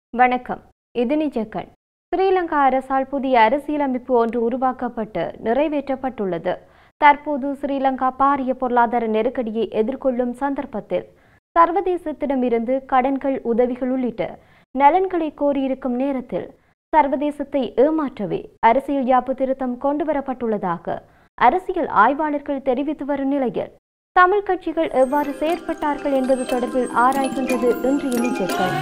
வணக்கம் இது நிஜக்கண் ஸ்ரீலங்கா அரசால் புதிய அரசியலமைப்பு ஒன்று உருவாக்கப்பட்டு நிறைவேற்றப்பட்டுள்ளது தற்போது ஸ்ரீலங்கா பாரிய பொருளாதார நெருக்கடியை எதிர்கொள்ளும் சந்தர்ப்பத்தில் சர்வதேசத்திடமிருந்து கடன்கள் உதவிகள் உள்ளிட்ட நலன்களை கோரியிருக்கும் நேரத்தில் சர்வதேசத்தை ஏமாற்றவே அரசியல் யாப்பு திருத்தம் கொண்டுவரப்பட்டுள்ளதாக அரசியல் ஆய்வாளர்கள் தெரிவித்து வரும் நிலையில் தமிழ் கட்சிகள் எவ்வாறு செயற்பட்டார்கள் என்பது தொடர்பில் ஆராய்கின்றது இன்றைய நிஜக்கண்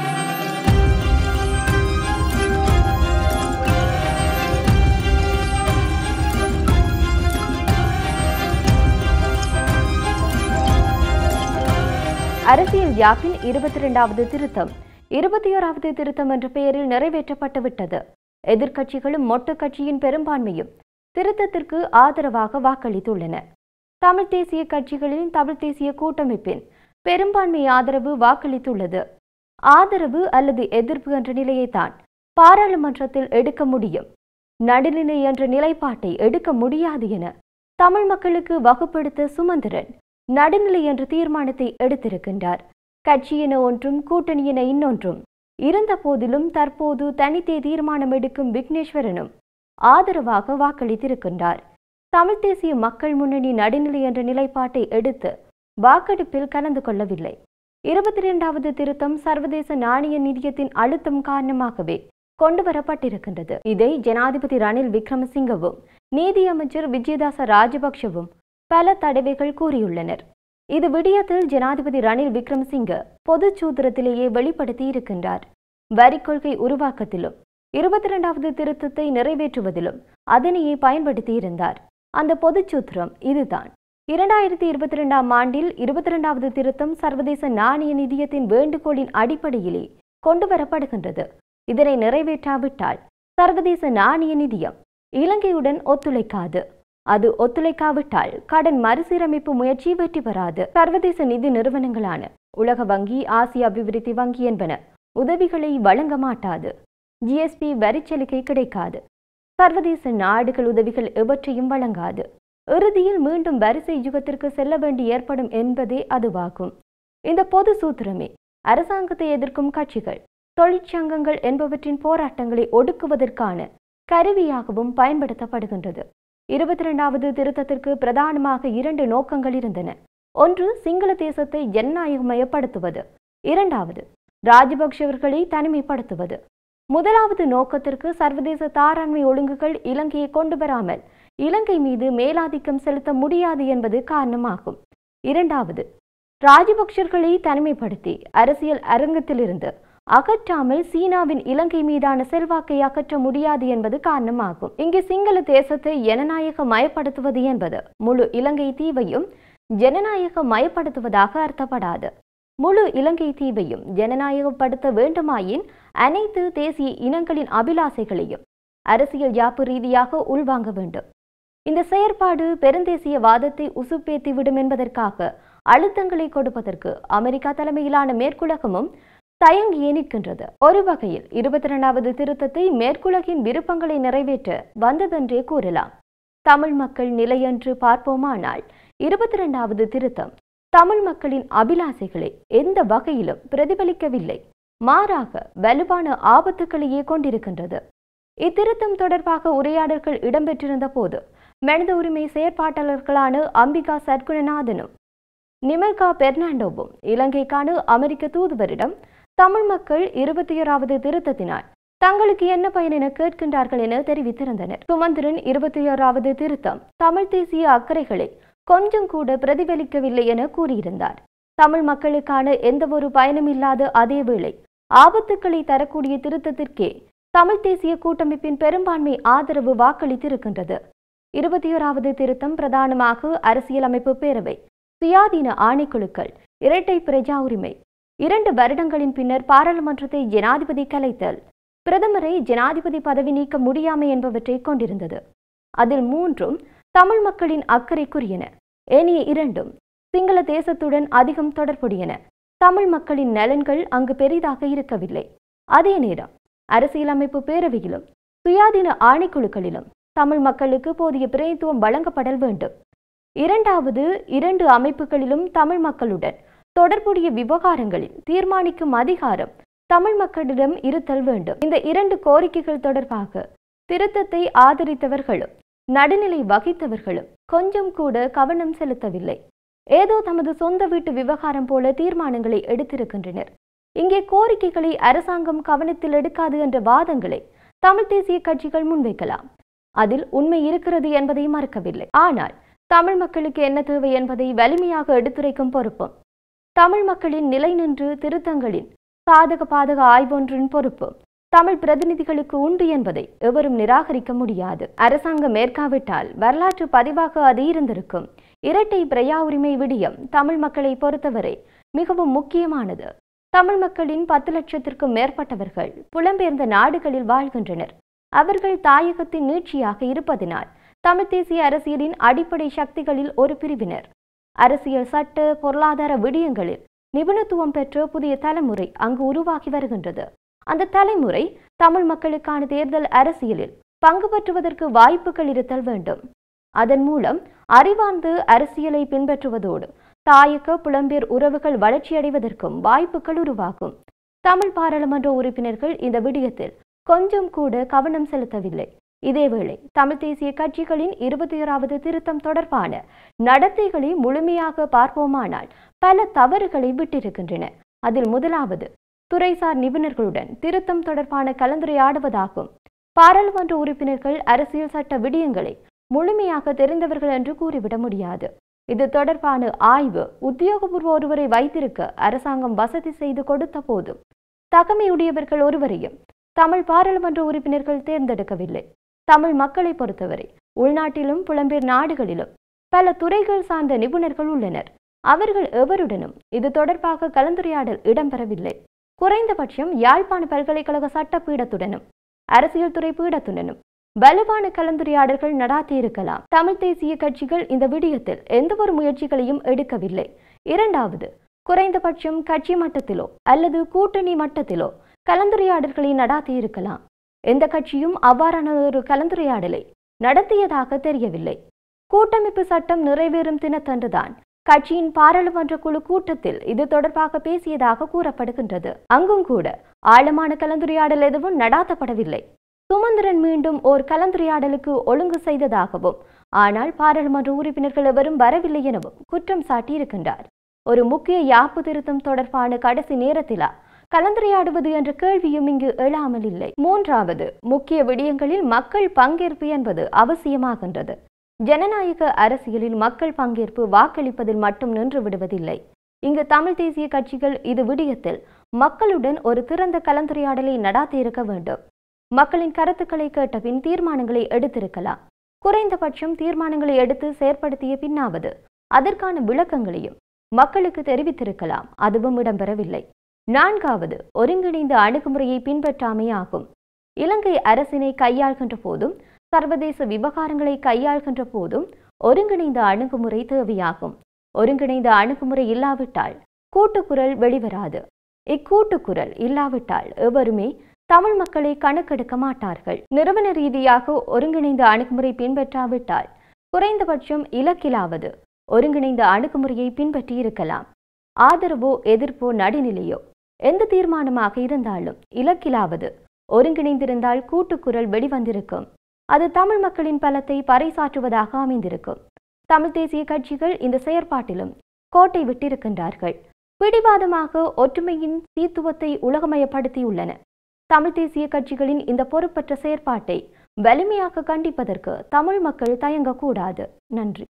அரசியல் யாப்பின் இருபத்தி இரண்டாவது திருத்தம் இருபத்தி ஓராவது திருத்தம் என்ற பெயரில் நிறைவேற்றப்பட்டு விட்டது எதிர்க்கட்சிகளும் மொட்டு கட்சியின் பெரும்பான்மையும் திருத்தத்திற்கு ஆதரவாக வாக்களித்துள்ளன தமிழ் தேசிய கட்சிகளின் தமிழ் தேசிய கூட்டமைப்பின் பெரும்பான்மை ஆதரவு வாக்களித்துள்ளது ஆதரவு அல்லது எதிர்ப்பு என்ற நிலையைத்தான் பாராளுமன்றத்தில் எடுக்க முடியும் நடுநிலை என்ற நிலைப்பாட்டை எடுக்க முடியாது என தமிழ் மக்களுக்கு வகுப்படுத்த சுமந்திரன் நடுநிலை என்ற தீர்மானத்தை எடுத்திருக்கின்றார் கட்சி என ஒன்றும் கூட்டணி என இன்னொன்றும் இருந்த போதிலும் தற்போது தனித்தே தீர்மானம் எடுக்கும் விக்னேஸ்வரனும் ஆதரவாக வாக்களித்திருக்கின்றார் தமிழ் தேசிய மக்கள் முன்னணி நடுநிலை என்ற நிலைப்பாட்டை எடுத்து வாக்கெடுப்பில் கலந்து கொள்ளவில்லை இருபத்தி இரண்டாவது திருத்தம் சர்வதேச நாணய நிதியத்தின் அழுத்தம் காரணமாகவே கொண்டுவரப்பட்டிருக்கின்றது இதை ஜனாதிபதி ரணில் விக்ரமசிங்கவும் நீதியமைச்சர் விஜயதாச ராஜபக்ஷவும் பல தடவைகள் கூறியுள்ளனர் இது விடயத்தில் ஜனாதிபதி ரணில் விக்ரமசிங்க பொது சூத்திரத்திலேயே வெளிப்படுத்தி இருக்கின்றார் வரி கொள்கை உருவாக்கத்திலும் இருபத்தி இரண்டாவது திருத்தத்தை நிறைவேற்றுவதிலும் அதனையே பயன்படுத்தி இருந்தார் அந்த பொது சூத்திரம் இதுதான் இரண்டாயிரத்தி இருபத்தி இரண்டாம் ஆண்டில் இருபத்தி இரண்டாவது திருத்தம் சர்வதேச நாணய நிதியத்தின் வேண்டுகோளின் அடிப்படையிலே கொண்டுவரப்படுகின்றது இதனை நிறைவேற்றாவிட்டால் சர்வதேச நாணய நிதியம் இலங்கையுடன் ஒத்துழைக்காது அது ஒத்துழைக்காவிட்டால் கடன் மறுசீரமைப்பு முயற்சி வெற்றி பெறாது சர்வதேச நிதி நிறுவனங்களான உலக வங்கி ஆசிய அபிவிருத்தி வங்கி என்பன உதவிகளை வழங்க மாட்டாது ஜிஎஸ்பி வரிச்சலுகை கிடைக்காது சர்வதேச நாடுகள் உதவிகள் எவற்றையும் வழங்காது இறுதியில் மீண்டும் வரிசை யுகத்திற்கு செல்ல வேண்டி ஏற்படும் என்பதே அதுவாகும் இந்த பொது சூத்திரமே அரசாங்கத்தை எதிர்க்கும் கட்சிகள் தொழிற்சங்கங்கள் என்பவற்றின் போராட்டங்களை ஒடுக்குவதற்கான கருவியாகவும் பயன்படுத்தப்படுகின்றது இருபத்தி இரண்டாவது திருத்தத்திற்கு பிரதானமாக இரண்டு நோக்கங்கள் இருந்தன ஒன்று சிங்கள தேசத்தை ஜனநாயகமயப்படுத்துவது இரண்டாவது ராஜபக்ஷவர்களை தனிமைப்படுத்துவது முதலாவது நோக்கத்திற்கு சர்வதேச தாராண்மை ஒழுங்குகள் இலங்கையை கொண்டு வராமல் இலங்கை மீது மேலாதிக்கம் செலுத்த முடியாது என்பது காரணமாகும் இரண்டாவது ராஜபக்ஷர்களை தனிமைப்படுத்தி அரசியல் அரங்கத்திலிருந்து அகற்றாமல் சீனாவின் இலங்கை மீதான செல்வாக்கை அகற்ற முடியாது என்பது காரணமாகும் இங்கு சிங்கள தேசத்தை ஜனநாயக மயப்படுத்துவது என்பது முழு இலங்கை தீவையும் ஜனநாயக மயப்படுத்துவதாக அர்த்தப்படாது முழு இலங்கை தீவையும் ஜனநாயகப்படுத்த வேண்டுமாயின் அனைத்து தேசிய இனங்களின் அபிலாசைகளையும் அரசியல் யாப்பு ரீதியாக உள்வாங்க வேண்டும் இந்த செயற்பாடு பெருந்தேசிய வாதத்தை உசுப்பேத்திவிடும் என்பதற்காக அழுத்தங்களை கொடுப்பதற்கு அமெரிக்கா தலைமையிலான மேற்குலகமும் தயங்கியே நிற்கின்றது ஒரு வகையில் இருபத்தி இரண்டாவது திருத்தத்தை மேற்குலகின் விருப்பங்களை நிறைவேற்ற வந்ததென்றே கூறலாம் தமிழ் மக்கள் நிலையென்று பார்ப்போமானால் இருபத்தி இரண்டாவது திருத்தம் தமிழ் மக்களின் அபிலாசைகளை எந்த வகையிலும் பிரதிபலிக்கவில்லை மாறாக வலுவான ஆபத்துக்களையே கொண்டிருக்கின்றது இத்திருத்தம் தொடர்பாக உரையாடல்கள் இடம்பெற்றிருந்த போது மனித உரிமை செயற்பாட்டாளர்களான அம்பிகா சர்க்குணநாதனும் நிமல்கா பெர்னாண்டோவும் இலங்கைக்கான அமெரிக்க தூதுவரிடம் தமிழ் மக்கள் இருபத்தி ஓராவது திருத்தத்தினால் தங்களுக்கு என்ன பயன் என கேட்கின்றார்கள் என தெரிவித்திருந்தனர் சுமந்திரன் இருபத்தி ஓராவது திருத்தம் தமிழ் தேசிய அக்கறைகளை கொஞ்சம் கூட பிரதிபலிக்கவில்லை என கூறியிருந்தார் தமிழ் மக்களுக்கான எந்த ஒரு பயனும் இல்லாத அதே வேளை ஆபத்துக்களை தரக்கூடிய திருத்தத்திற்கே தமிழ் தேசிய கூட்டமைப்பின் பெரும்பான்மை ஆதரவு வாக்களித்திருக்கின்றது இருபத்தி ஓராவது திருத்தம் பிரதானமாக அரசியலமைப்பு பேரவை சுயாதீன ஆணைக்குழுக்கள் இரட்டை பிரஜா உரிமை இரண்டு வருடங்களின் பின்னர் பாராளுமன்றத்தை ஜனாதிபதி கலைத்தல் பிரதமரை ஜனாதிபதி பதவி நீக்க முடியாமை என்பவற்றை கொண்டிருந்தது அதில் மூன்றும் தமிழ் மக்களின் அக்கறைக்குரியன ஏனைய இரண்டும் சிங்கள தேசத்துடன் அதிகம் தொடர்புடையன தமிழ் மக்களின் நலன்கள் அங்கு பெரிதாக இருக்கவில்லை அதே நேரம் அரசியலமைப்பு பேரவையிலும் சுயாதீன ஆணைக்குழுக்களிலும் தமிழ் மக்களுக்கு போதிய பிரதித்துவம் வழங்கப்படல் வேண்டும் இரண்டாவது இரண்டு அமைப்புகளிலும் தமிழ் மக்களுடன் தொடர்புடைய விவகாரங்களில் தீர்மானிக்கும் அதிகாரம் தமிழ் மக்களிடம் இருத்தல் வேண்டும் இந்த இரண்டு கோரிக்கைகள் தொடர்பாக திருத்தத்தை ஆதரித்தவர்களும் நடுநிலை வகித்தவர்களும் கொஞ்சம் கூட கவனம் செலுத்தவில்லை ஏதோ தமது சொந்த வீட்டு விவகாரம் போல தீர்மானங்களை எடுத்திருக்கின்றனர் இங்கே கோரிக்கைகளை அரசாங்கம் கவனத்தில் எடுக்காது என்ற வாதங்களை தமிழ் தேசிய கட்சிகள் முன்வைக்கலாம் அதில் உண்மை இருக்கிறது என்பதை மறக்கவில்லை ஆனால் தமிழ் மக்களுக்கு என்ன தேவை என்பதை வலிமையாக எடுத்துரைக்கும் பொறுப்பும் தமிழ் மக்களின் நிலை நின்று திருத்தங்களின் சாதக பாதக ஆய்வொன்றின் பொறுப்பு தமிழ் பிரதிநிதிகளுக்கு உண்டு என்பதை எவரும் நிராகரிக்க முடியாது அரசாங்கம் மேற்காவிட்டால் வரலாற்று பதிவாக அது இருந்திருக்கும் இரட்டை பிரயா உரிமை விடியம் தமிழ் மக்களை பொறுத்தவரை மிகவும் முக்கியமானது தமிழ் மக்களின் பத்து லட்சத்திற்கும் மேற்பட்டவர்கள் புலம்பெயர்ந்த நாடுகளில் வாழ்கின்றனர் அவர்கள் தாயகத்தின் நீட்சியாக இருப்பதினால் தமிழ் தேசிய அரசியலின் அடிப்படை சக்திகளில் ஒரு பிரிவினர் அரசியல் சட்ட பொருளாதார விடயங்களில் நிபுணத்துவம் பெற்ற புதிய தலைமுறை அங்கு உருவாகி வருகின்றது அந்த தலைமுறை தமிழ் மக்களுக்கான தேர்தல் அரசியலில் பங்கு பெற்றுவதற்கு வாய்ப்புகள் இருத்தல் வேண்டும் அதன் மூலம் அறிவார்ந்து அரசியலை பின்பற்றுவதோடு தாயக புலம்பெயர் உறவுகள் வளர்ச்சியடைவதற்கும் வாய்ப்புகள் உருவாகும் தமிழ் பாராளுமன்ற உறுப்பினர்கள் இந்த விடயத்தில் கொஞ்சம் கூட கவனம் செலுத்தவில்லை இதேவேளை தமிழ் தேசிய கட்சிகளின் இருபத்தி ஓராவது திருத்தம் தொடர்பான நடத்தைகளை முழுமையாக பார்ப்போமானால் பல தவறுகளை விட்டிருக்கின்றன அதில் முதலாவது துறைசார் நிபுணர்களுடன் திருத்தம் தொடர்பான கலந்துரையாடுவதாகும் பாராளுமன்ற உறுப்பினர்கள் அரசியல் சட்ட விடயங்களை முழுமையாக தெரிந்தவர்கள் என்று கூறிவிட முடியாது இது தொடர்பான ஆய்வு உத்தியோகபூர்வ ஒருவரை வைத்திருக்க அரசாங்கம் வசதி செய்து கொடுத்த போதும் தகமையுடையவர்கள் ஒருவரையும் தமிழ் பாராளுமன்ற உறுப்பினர்கள் தேர்ந்தெடுக்கவில்லை தமிழ் மக்களை பொறுத்தவரை உள்நாட்டிலும் புலம்பெயர் நாடுகளிலும் பல துறைகள் சார்ந்த நிபுணர்கள் உள்ளனர் அவர்கள் எவருடனும் இது தொடர்பாக கலந்துரையாடல் இடம்பெறவில்லை குறைந்தபட்சம் யாழ்ப்பாண பல்கலைக்கழக சட்ட பீடத்துடனும் அரசியல் துறை பீடத்துடனும் வலுவான கலந்துரையாடல்கள் நடாத்தியிருக்கலாம் தமிழ் தேசிய கட்சிகள் இந்த விடயத்தில் எந்த ஒரு முயற்சிகளையும் எடுக்கவில்லை இரண்டாவது குறைந்தபட்சம் கட்சி மட்டத்திலோ அல்லது கூட்டணி மட்டத்திலோ கலந்துரையாடல்களை நடாத்தியிருக்கலாம் எந்த கட்சியும் அவ்வாறான ஒரு கலந்துரையாடலை நடத்தியதாக தெரியவில்லை கூட்டமைப்பு சட்டம் நிறைவேறும் தினத்தன்றுதான் கட்சியின் பாராளுமன்ற குழு கூட்டத்தில் இது தொடர்பாக பேசியதாக கூறப்படுகின்றது அங்கும் கூட ஆழமான கலந்துரையாடல் எதுவும் நடாத்தப்படவில்லை சுமந்திரன் மீண்டும் ஓர் கலந்துரையாடலுக்கு ஒழுங்கு செய்ததாகவும் ஆனால் பாராளுமன்ற உறுப்பினர்கள் எவரும் வரவில்லை எனவும் குற்றம் சாட்டியிருக்கின்றார் ஒரு முக்கிய யாப்பு திருத்தம் தொடர்பான கடைசி நேரத்திலா கலந்துரையாடுவது என்ற கேள்வியும் இங்கு எழாமல் இல்லை மூன்றாவது முக்கிய விடயங்களில் மக்கள் பங்கேற்பு என்பது அவசியமாகின்றது ஜனநாயக அரசியலில் மக்கள் பங்கேற்பு வாக்களிப்பதில் மட்டும் நின்று விடுவதில்லை இங்கு தமிழ் தேசிய கட்சிகள் இது விடயத்தில் மக்களுடன் ஒரு திறந்த கலந்துரையாடலை நடாத்தியிருக்க வேண்டும் மக்களின் கருத்துக்களை கேட்ட பின் தீர்மானங்களை எடுத்திருக்கலாம் குறைந்தபட்சம் தீர்மானங்களை எடுத்து செயற்படுத்திய பின்னாவது அதற்கான விளக்கங்களையும் மக்களுக்கு தெரிவித்திருக்கலாம் அதுவும் இடம்பெறவில்லை நான்காவது ஒருங்கிணைந்த அணுகுமுறையை பின்பற்றாமே ஆகும் இலங்கை அரசினை கையாள்கின்ற போதும் சர்வதேச விவகாரங்களை கையாள்கின்ற போதும் ஒருங்கிணைந்த அணுகுமுறை தேவையாகும் ஒருங்கிணைந்த அணுகுமுறை இல்லாவிட்டால் கூட்டுக்குரல் வெளிவராது இக்கூட்டுக்குரல் இல்லாவிட்டால் எவருமே தமிழ் மக்களை கணக்கெடுக்க மாட்டார்கள் நிறுவன ரீதியாக ஒருங்கிணைந்த அணுகுமுறை பின்பற்றாவிட்டால் குறைந்தபட்சம் இலக்கிலாவது ஒருங்கிணைந்த அணுகுமுறையை பின்பற்றி இருக்கலாம் ஆதரவோ எதிர்ப்போ நடுநிலையோ எந்த தீர்மானமாக இருந்தாலும் இலக்கிலாவது ஒருங்கிணைந்திருந்தால் கூட்டுக்குரல் வெளிவந்திருக்கும் அது தமிழ் மக்களின் பலத்தை பறைசாற்றுவதாக அமைந்திருக்கும் தமிழ் தேசிய கட்சிகள் இந்த செயற்பாட்டிலும் கோட்டை விட்டிருக்கின்றார்கள் பிடிவாதமாக ஒற்றுமையின் சீத்துவத்தை உலகமயப்படுத்தியுள்ளன தமிழ் தேசிய கட்சிகளின் இந்த பொறுப்பற்ற செயற்பாட்டை வலிமையாக கண்டிப்பதற்கு தமிழ் மக்கள் தயங்கக்கூடாது நன்றி